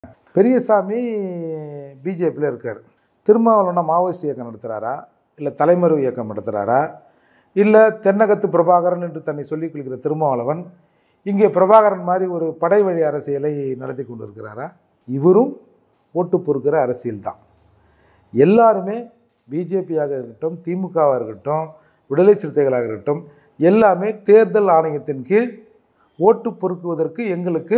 பெரியசாமி பிஜேபியில் இருக்கார் திருமாவளவனை மாவோயிஸ்ட் இயக்கம் நடத்துகிறாரா இல்லை தலைமறைவு இயக்கம் நடத்துகிறாரா இல்லை தென்னகத்து பிரபாகரன் என்று தன்னை சொல்லிக் கொள்கிற திருமாவளவன் இங்கே பிரபாகரன் மாதிரி ஒரு படை வழி அரசியலை நடத்தி கொண்டு இருக்கிறாரா இவரும் ஓட்டு பொறுக்கிற அரசியல் தான் எல்லாருமே பிஜேபியாக இருக்கட்டும் திமுகவாக இருக்கட்டும் விடுதலை சிறுத்தைகளாக இருக்கட்டும் எல்லாமே தேர்தல் ஆணையத்தின் கீழ் ஓட்டு பொறுக்குவதற்கு எங்களுக்கு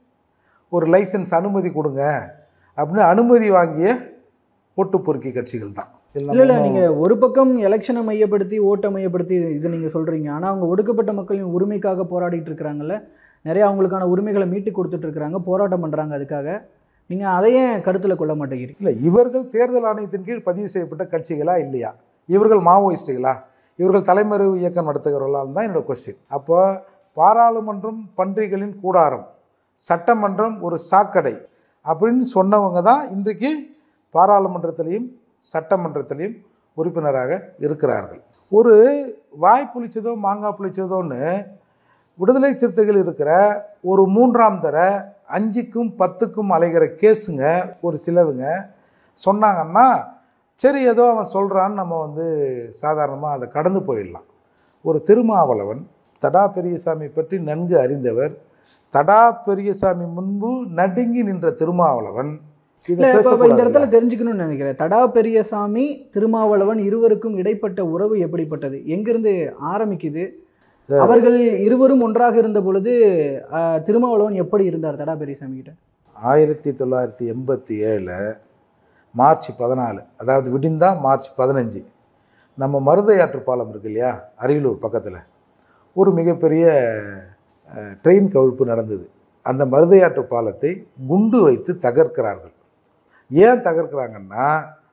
ஒரு லைசன்ஸ் அனுமதி கொடுங்க அப்படின்னு அனுமதி வாங்கிய ஓட்டு பொறுக்கி கட்சிகள் தான் இதுல இல்லை இல்லை நம்ம நீங்கள் ஒரு பக்கம் எலெக்ஷனை மையப்படுத்தி ஓட்டை மையப்படுத்தி இது நீங்கள் சொல்கிறீங்க ஆனால் அவங்க ஒடுக்கப்பட்ட மக்களின் உரிமைக்காக போராடிட்டு இருக்கிறாங்கல்ல நிறைய அவங்களுக்கான உரிமைகளை மீட்டு கொடுத்துட்டு இருக்கிறாங்க போராட்டம் பண்ணுறாங்க அதுக்காக நீங்கள் அதையே கருத்தில் கொள்ள மாட்டேங்கிறீங்க இல்லை இவர்கள் தேர்தல் ஆணையத்தின் கீழ் பதிவு செய்யப்பட்ட கட்சிகளா இல்லையா இவர்கள் மாவோயிஸ்டுகளா இவர்கள் தலைமறைவு இயக்கம் நடத்துகிறவர்களால் தான் என்னோட கொஸ்டின் அப்போ பாராளுமன்றம் பன்றிகளின் கூடாரம் சட்டமன்றம் ஒரு சாக்கடை அப்படின்னு சொன்னவங்க தான் இன்றைக்கு பாராளுமன்றத்திலையும் சட்டமன்றத்திலையும் உறுப்பினராக இருக்கிறார்கள் ஒரு வாய் புளிச்சதோ மாங்காய் புளிச்சதோன்னு விடுதலை சிறுத்தைகள் இருக்கிற ஒரு மூன்றாம் தர அஞ்சுக்கும் பத்துக்கும் அலைகிற கேஸுங்க ஒரு சிலதுங்க சொன்னாங்கன்னா சரி ஏதோ அவன் சொல்கிறான்னு நம்ம வந்து சாதாரணமாக அதை கடந்து போயிடலாம் ஒரு திருமாவளவன் தடா பெரியசாமி பற்றி நன்கு அறிந்தவர் தடா பெரியசாமி முன்பு நடுங்கி நின்ற திருமாவளவன் இதை இல்லை இப்போ இந்த இடத்துல பேசக்கூடாதுல்ல? தெரிஞ்சுக்கணும்னு நினைக்கிறேன் தடா பெரியசாமி திருமாவளவன் இருவருக்கும் இடைப்பட்ட உறவு எப்படிப்பட்டது எங்கிருந்து ஆரம்பிக்குது சரி. அவர்கள் இருவரும் ஒன்றாக இருந்த பொழுது ஆஹ், திருமாவளவன் எப்படி இருந்தார் தடா பெரியசாமி கிட்ட ஆயிரத்தி தொள்ளாயிரத்தி எண்பத்தி ஏழில் மார்ச் பதினாலு அதாவது விடிந்தா மார்ச் பதினஞ்சு நம்ம மருதையாற்று பாலம் இருக்கு இல்லையா அரியலூர் பக்கத்தில் ஒரு மிகப்பெரிய அஹ், ட்ரெயின் கவிழ்ப்பு நடந்தது அந்த மருதையாற்று பாலத்தை குண்டு வைத்து தகர்க்கிறார்கள் ஏன் தகர்க்கிறாங்கன்னா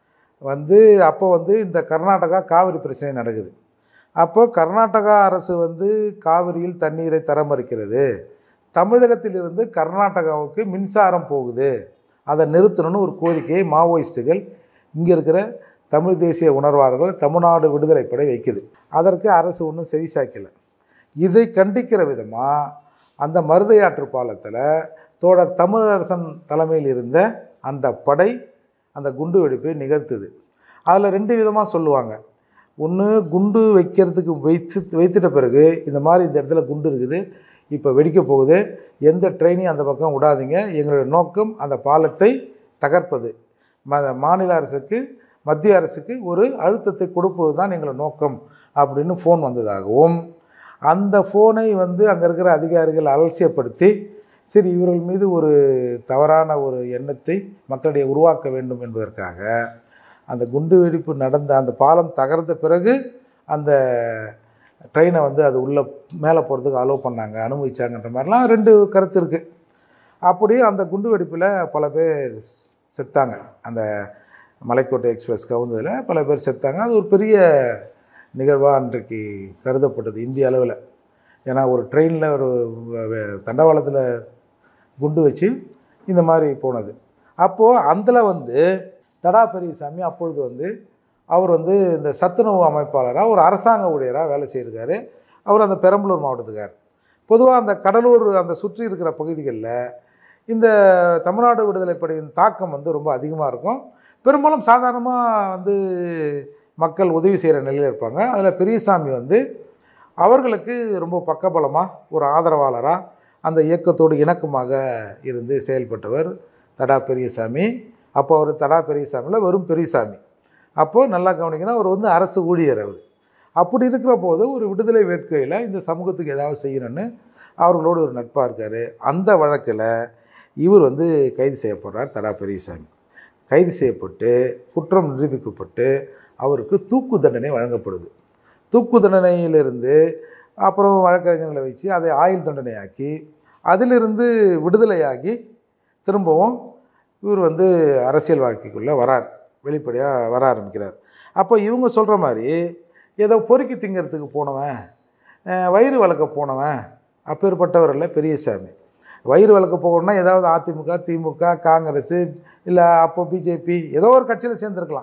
வந்து அப்போ வந்து இந்த கர்நாடகா காவிரி பிரச்சனை நடக்குது அப்போ கர்நாடகா அரசு வந்து காவிரியில் தண்ணீரை தர மறுக்கிறது தமிழகத்திலிருந்து கர்நாடகாவுக்கு மின்சாரம் போகுது அதை நிறுத்தணும்னு ஒரு கோரிக்கையை மாவோயிஸ்ட்டுகள் இங்கே இருக்கிற தமிழ் தேசிய உணர்வாளர்கள் தமிழ்நாடு விடுதலை படை வைக்குது அதற்கு அரசு ஒன்றும் செவிசாய்க்கலை இதை கண்டிக்கிற விதமாக அந்த மருதையாற்று பாலத்தில் தோழர் தமிழரசன் தலைமையில் இருந்த அந்த படை அந்த குண்டு வெடிப்பை நிகழ்த்துது அதில் ரெண்டு விதமாக சொல்லுவாங்க ஒன்று குண்டு வைக்கிறதுக்கு வைத்து வைத்துட்ட பிறகு இந்த மாதிரி இந்த இடத்துல குண்டு இருக்குது இப்போ வெடிக்க போகுது எந்த ட்ரெயினையும் அந்த பக்கம் விடாதீங்க எங்களுடைய நோக்கம் அந்த பாலத்தை தகர்ப்பது ம மாநில அரசுக்கு மத்திய அரசுக்கு ஒரு அழுத்தத்தை கொடுப்பது தான் எங்களோட நோக்கம் அப்படின்னு ஃபோன் வந்ததாகவும் அந்த ஃபோனை வந்து அங்கே இருக்கிற அதிகாரிகள் அலட்சியப்படுத்தி சரி இவர்கள் மீது ஒரு தவறான ஒரு எண்ணத்தை மக்களிடையே உருவாக்க வேண்டும் என்பதற்காக அந்த குண்டு வெடிப்பு நடந்த அந்த பாலம் தகர்ந்த பிறகு அந்த ட்ரெயினை வந்து அது உள்ளே மேலே போகிறதுக்கு அலோவ் பண்ணாங்க அனுமதிச்சாங்கன்ற மாதிரிலாம் ரெண்டு கருத்து இருக்குது அப்படியே அந்த குண்டு வெடிப்பில் பல பேர் செத்தாங்க அந்த மலைக்கோட்டை எக்ஸ்பிரஸ் கவுந்ததில் பல பேர் செத்தாங்க அது ஒரு பெரிய நிகழ்வாக அன்றைக்கு கருதப்பட்டது இந்திய அளவில் ஏன்னா ஒரு ட்ரெயினில் ஒரு வ- வ- தண்டவாளத்தில் குண்டு வச்சு இந்த மாதிரி போனது அப்போது அதில் வந்து தடா பெரியசாமி அப்பொழுது வந்து அவர் வந்து இந்த சத்துணவு அமைப்பாளராக ஒரு அரசாங்க ஊழியராக வேலை செய்திருக்காரு அவர் அந்த பெரம்பலூர் மாவட்டத்துக்கார் பொதுவாக அந்த கடலூர் அந்த சுற்றி இருக்கிற பகுதிகளில் இந்த தமிழ்நாடு விடுதலை படையின் தாக்கம் வந்து ரொம்ப அதிகமாக இருக்கும் பெரும்பாலும் சாதாரணமாக வந்து மக்கள் உதவி செய்கிற நிலையில் இருப்பாங்க அதில் பெரியசாமி வந்து அவர்களுக்கு ரொம்ப பக்கபலமாக ஒரு ஆதரவாளராக அந்த இயக்கத்தோடு இணக்கமாக இருந்து செயல்பட்டவர் தடா பெரியசாமி அப்போ அவர் தடா பெரியசாமியில் வெறும் பெரியசாமி அப்போது நல்லா கவனிக்கணும் அவர் வந்து அரசு ஊழியர் அவர் அப்படி இருக்கிற போது ஒரு விடுதலை வேட்கையில் இந்த சமூகத்துக்கு ஏதாவது செய்யணும்னு அவர்களோடு ஒரு நட்பாக இருக்கார் அந்த வழக்கில் இவர் வந்து கைது செய்யப்படுறார் தடா பெரியசாமி கைது செய்யப்பட்டு குற்றம் நிரூபிக்கப்பட்டு அவருக்கு தூக்கு தண்டனை வழங்கப்படுது தூக்கு தண்டனையிலிருந்து அப்புறம் வழக்கறிஞர்களை வச்சு அதை ஆயுள் தண்டனையாக்கி அதிலிருந்து விடுதலையாகி திரும்பவும் இவர் வந்து அரசியல் வாழ்க்கைக்குள்ளே வரார் வெளிப்படையாக வர ஆரம்பிக்கிறார் அப்போ இவங்க சொல்கிற மாதிரி ஏதோ பொறுக்கி திங்கிறதுக்கு போனவன் அஹ், வயிறு வளர்க்க போனவன் அப்பேற்பட்டவர் இல்லை பெரியசாமி வயிறு வளர்க்க போகணும்னா ஏதாவது அதிமுக திமுக காங்கிரஸ் இல்லை அப்போ பிஜேபி ஏதோ ஒரு கட்சியில் சேர்ந்துருக்கலாம்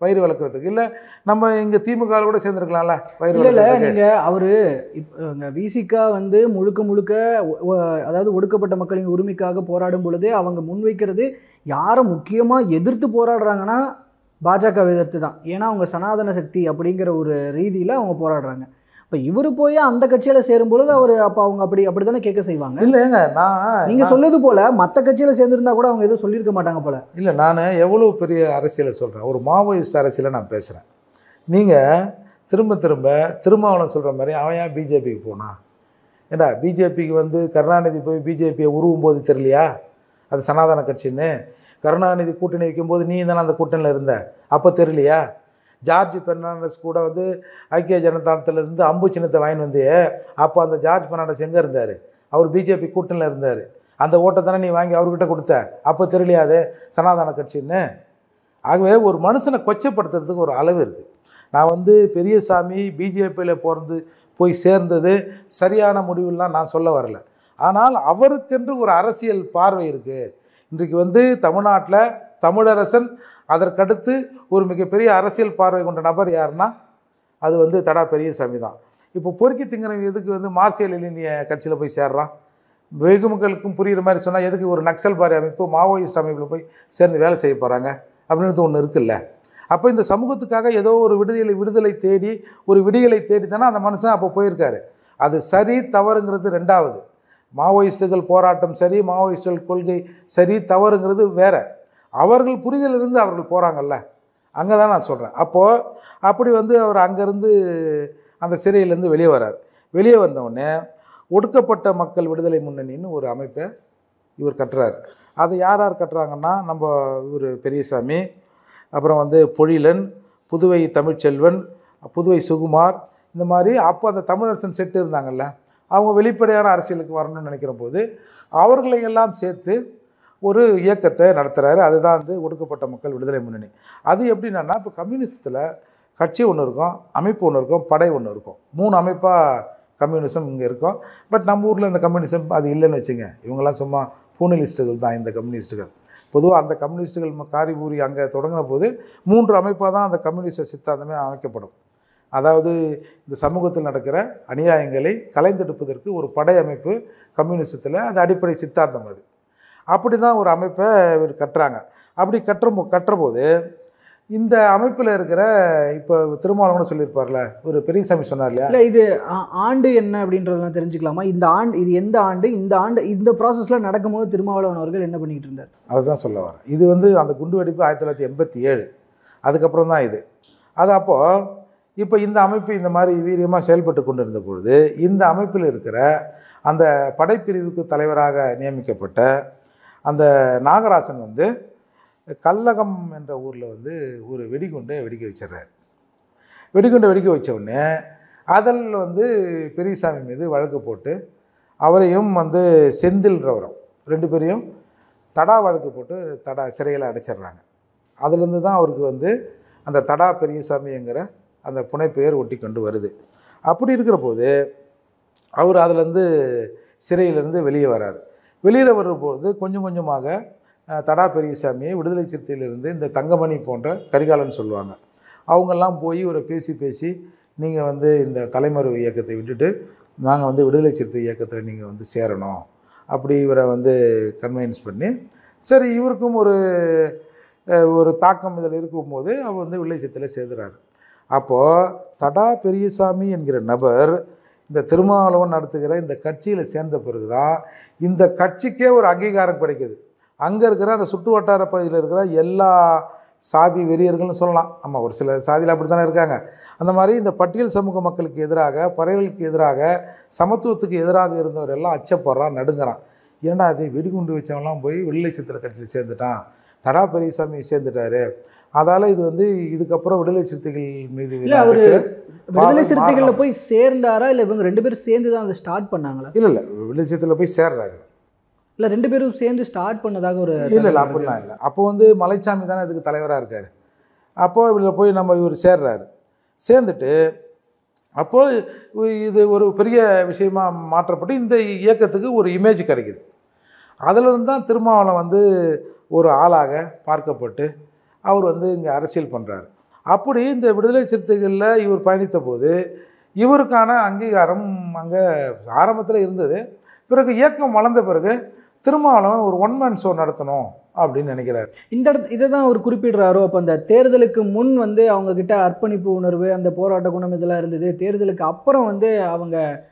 வயிறு வளர்க்குறதுக்கு இல்லை நம்ம இங்கே திமுக கூட சேர்ந்துருக்கலாம்ல வயிறு இல்ல இல்ல வளர்க்குறதுக்கு நீங்க அவரு இப்போ விசிகா வந்து முழுக்க முழுக்க ஒ- ஒ- அதாவது ஒடுக்கப்பட்ட மக்களின் உரிமைக்காக போராடும் பொழுது அவங்க முன்வைக்கிறது யாரை முக்கியமா எதிர்த்து போராடுறாங்கன்னா பாஜக எதிர்த்து தான் ஏன்னா அவங்க சனாதன சக்தி அப்படிங்கிற ஒரு ரீதியில அவங்க போராடுறாங்க இப்போ இவர் போய் அந்த கட்சியில சேரும் பொழுது அவர் அப்போ அவங்க அப்படி அப்படி தானே கேட்க செய்வாங்க இல்லைங்க நான் நீங்க சொன்னது போல மற்ற கட்சியில சேர்ந்திருந்தா கூட அவங்க எதுவும் சொல்லியிருக்க மாட்டாங்க போல இல்லை நான் எவ்வளோ பெரிய அரசியலை சொல்கிறேன் ஒரு மாவோயிஸ்ட் அரசியலை நான் பேசுகிறேன் நீங்கள் திரும்ப திரும்ப திருமாவளவன் சொல்கிற மாதிரி அவன் ஏன் பிஜேபிக்கு போனான் ஏண்டா பிஜேபிக்கு வந்து கருணாநிதி போய் பிஜேபியை உருவும் போது தெரியலையா அது சனாதன கட்சின்னு கருணாநிதி கூட்டணி வைக்கும்போது நீ தானே அந்த கூட்டணியில் இருந்த அப்போ தெரியலையா ஜார்ஜ் பெர்னாண்டஸ் கூட வந்து ஐக்கிய ஜனதாதளத்திலேருந்து அம்பு சின்னத்தை வாங்கிட்டு வந்து அப்போ அந்த ஜார்ஜ் பெர்னாண்டஸ் எங்கே இருந்தார் அவர் பிஜேபி கூட்டணியில் இருந்தார் அந்த ஓட்டை தானே நீ வாங்கி அவர்கிட்ட கொடுத்த அப்போ தெரியலையா அது சனாதன கட்சின்னு ஆகவே ஒரு மனுஷனை கொச்சைப்படுத்துறதுக்கு ஒரு அளவு இருக்குது நான் வந்து பெரியசாமி பிஜேபியில் பிறந்து போய் சேர்ந்தது சரியான முடிவுலாம் நான் சொல்ல வரல ஆனால் அவருக்கென்று ஒரு அரசியல் பார்வை இருக்குது இன்றைக்கு வந்து தமிழ்நாட்டில் தமிழரசன் அதற்கடுத்து ஒரு மிகப்பெரிய அரசியல் பார்வை கொண்ட நபர் யாருன்னா அது வந்து தடா பெரியசாமி தான் இப்போ பொறுக்கி திங்கிறவன் எதுக்கு வந்து மார்சியல் இளைஞய கட்சியில் போய் சேர்றான் வெகு மக்களுக்கும் புரிகிற மாதிரி சொன்னால் எதுக்கு ஒரு நக்சல் பாரி அமைப்பு மாவோயிஸ்ட் அமைப்பில் போய் சேர்ந்து வேலை செய்ய போகிறாங்க அப்படின்றது ஒன்று இருக்குல்ல அப்போ இந்த சமூகத்துக்காக ஏதோ ஒரு விடுதலை விடுதலை தேடி ஒரு விடியலை தேடி தானே அந்த மனுஷன் அப்போ போயிருக்காரு அது சரி தவறுங்கிறது ரெண்டாவது மாவோயிஸ்டுகள் போராட்டம் சரி மாவோயிஸ்டுகள் கொள்கை சரி தவறுங்கிறது வேற அவர்கள் புரிதலிருந்து அவர்கள் போகிறாங்கல்ல அங்கே தான் நான் சொல்கிறேன் அப்போது அப்படி வந்து அவர் அங்கேருந்து அந்த சிறையிலேருந்து வெளியே வரார் வெளியே வந்தவுடனே ஒடுக்கப்பட்ட மக்கள் விடுதலை முன்னணின்னு ஒரு அமைப்பை இவர் கட்டுறாரு அதை யார் யார் கட்டுறாங்கன்னா நம்ம இவர் பெரியசாமி அப்புறம் வந்து பொழிலன் புதுவை தமிழ்ச்செல்வன் புதுவை சுகுமார் இந்த மாதிரி அப்போ அந்த தமிழரசன் செட்டு இருந்தாங்கல்ல அவங்க வெளிப்படையான அரசியலுக்கு வரணும்னு நினைக்கிற போது அவர்களை எல்லாம் சேர்த்து ஒரு இயக்கத்தை நடத்துகிறாரு அதுதான் வந்து ஒடுக்கப்பட்ட மக்கள் விடுதலை முன்னணி அது எப்படின்னா இப்போ கம்யூனிசத்தில் கட்சி ஒன்று இருக்கும் அமைப்பு ஒன்று இருக்கும் படை ஒன்று இருக்கும் மூணு அமைப்பாக கம்யூனிசம் இங்கே இருக்கும் பட் நம்ம ஊரில் இந்த கம்யூனிசம் அது இல்லைன்னு வச்சுங்க இவங்கெல்லாம் சும்மா பூனலிஸ்ட்டுகள் தான் இந்த கம்யூனிஸ்ட்டுகள் பொதுவாக அந்த கம்யூனிஸ்ட்டுகள் ம- காரிபூரி அங்கே தொடங்கின போது மூன்று அமைப்பாக தான் அந்த கம்யூனிஸ்ட சித்தாந்தமே அமைக்கப்படும் அதாவது இந்த சமூகத்தில் நடக்கிற அநியாயங்களை கலைந்தெடுப்பதற்கு ஒரு படை அமைப்பு கம்யூனிசத்தில் அது அடிப்படை சித்தாந்தம் அது அப்படி தான் ஒரு அமைப்பை இவர் கட்டுறாங்க அப்படி கட்டுற போ- கட்டுற போது இந்த அமைப்பில் இருக்கிற இப்போ திருமாவளவன் சொல்லியிருப்பார்ல ஒரு பெரியசாமி சொன்னார் இல்லையா இல்ல இது ஆ- ஆண்டு என்ன அப்படின்றதெல்லாம் தெரிஞ்சுக்கலாமா இந்த ஆண்டு இது எந்த ஆண்டு இந்த ஆண்டு இந்த ப்ராசஸ்ல நடக்கும்போது திருமாவளவன் அவர்கள் என்ன பண்ணிட்டு இருந்தார் அதுதான் சொல்ல வரேன் இது வந்து அந்த குண்டு வெடிப்பு ஆயிரத்தி தொள்ளாயிரத்தி எண்பத்தி ஏழு அதுக்கப்புறம் தான் இது அது அப்போது இப்போ இந்த அமைப்பு இந்த மாதிரி வீரியமாக செயல்பட்டு கொண்டு இருந்த பொழுது இந்த அமைப்பில் இருக்கிற அந்த படைப்பிரிவுக்கு தலைவராக நியமிக்கப்பட்ட அந்த நாகராசன் வந்து கல்லகம் என்ற ஊரில் வந்து ஒரு வெடிகுண்டை வெடிக்க வச்சிடுறாரு வெடிகுண்டை வெடிக்க வச்ச உடனே அதில் வந்து பெரியசாமி மீது வழக்கு போட்டு அவரையும் வந்து செந்தில்ன்றவரும் ரெண்டு பேரையும் தடா வழக்கு போட்டு தடா சிறையில் அடைச்சிடுறாங்க அதுலேருந்து தான் அவருக்கு வந்து அந்த தடா பெரியசாமிங்கிற அந்த புனைப்பெயர் ஒட்டி கொண்டு வருது அப்படி இருக்கிற போது அவர் அதுலேருந்து சிறையிலேருந்து வெளியே வரார் வெளியில் வரும்போது கொஞ்சம் கொஞ்சமாக அஹ், தடா பெரியசாமியை விடுதலை சிறுத்தையிலிருந்து இந்த தங்கமணி போன்ற கரிகாலன் சொல்லுவாங்க அவங்கெல்லாம் போய் ஒரு பேசி பேசி நீங்கள் வந்து இந்த தலைமறைவு இயக்கத்தை விட்டுட்டு நாங்கள் வந்து விடுதலை சிறுத்தை இயக்கத்தில் நீங்கள் வந்து சேரணும் அப்படி இவரை வந்து கன்வின்ஸ் பண்ணி சரி இவருக்கும் ஒரு அஹ், ஒரு தாக்கம் இதில் இருக்கும்போது அவர் வந்து விடுதலை சிறுத்தையில் சேர்ந்துறாரு அப்போது தடா பெரியசாமி என்கிற நபர் இந்த திருமாவளவன் நடத்துகிற இந்த கட்சியில் சேர்ந்த பிறகு தான் இந்த கட்சிக்கே ஒரு அங்கீகாரம் கிடைக்குது அங்கே இருக்கிற அந்த சுற்று வட்டார பகுதியில் இருக்கிற எல்லா சாதி வெறியர்கள்னு சொல்லலாம் ஆமாம் ஒரு சில சாதியில் அப்படி தானே இருக்காங்க அந்த மாதிரி இந்த பட்டியல் சமூக மக்களுக்கு எதிராக பறையலுக்கு எதிராக சமத்துவத்துக்கு எதிராக இருந்தவர் எல்லாம் அச்சப்படுறான் நடுங்குறான் ஏன்னா அது வெடிகுண்டு வச்சவன்லாம் போய் விடுதலை சித்திர கட்சியில் சேர்ந்துட்டான் தடா பெரியசாமி சேர்ந்துட்டாரு அதால் இது வந்து இதுக்கப்புறம் விடுதலை சிறுத்தைகள் மீது இல்ல அவரு இருக்கிற விடுதலை பார்வை சிறுத்தைகள்ல மாறணும். போய் சேர்ந்தாரா இல்ல இவங்க ரெண்டு பேரும் சேர்ந்து தான் அதை ஸ்டார்ட் பண்ணாங்களா இல்லை இல்லை விடுதலை சிறுத்தையில் போய் சேர்றாரு இல்ல ரெண்டு பேரும் சேர்ந்து ஸ்டார்ட் பண்ணதாக ஒரு இல்லை இல்லை அப்படிலாம் இல்லை அப்போ வந்து மலைச்சாமி தானே இதுக்கு தலைவராக இருக்கார் அப்போ இதில் போய் நம்ம இவர் சேர்றாரு சேர்ந்துட்டு அப்போது இது ஒரு பெரிய விஷயமா மாற்றப்பட்டு இந்த இயக்கத்துக்கு ஒரு இமேஜ் கிடைக்குது அதிலிருந்து தான் திருமாவளவன் வந்து ஒரு ஆளாக பார்க்கப்பட்டு அவர் வந்து இங்கே அரசியல் பண்ணுறாரு அப்படி இந்த விடுதலை சிறுத்தைகளில் இவர் பயணித்த போது இவருக்கான அங்கீகாரம் அங்கே ஆரம்பத்தில் இருந்தது பிறகு இயக்கம் வளர்ந்த பிறகு திருமாவளவன் ஒரு ஒன் மேன் ஷோ நடத்தணும் அப்படின்னு நினைக்கிறார் இந்த இடத்து இதை தான் அவர் குறிப்பிடுறாரோ அப்போ அந்த தேர்தலுக்கு முன் வந்து அவங்க கிட்ட அர்ப்பணிப்பு உணர்வு அந்த போராட்ட குணம் இதெல்லாம் இருந்தது தேர்தலுக்கு அப்புறம் வந்து அவங்க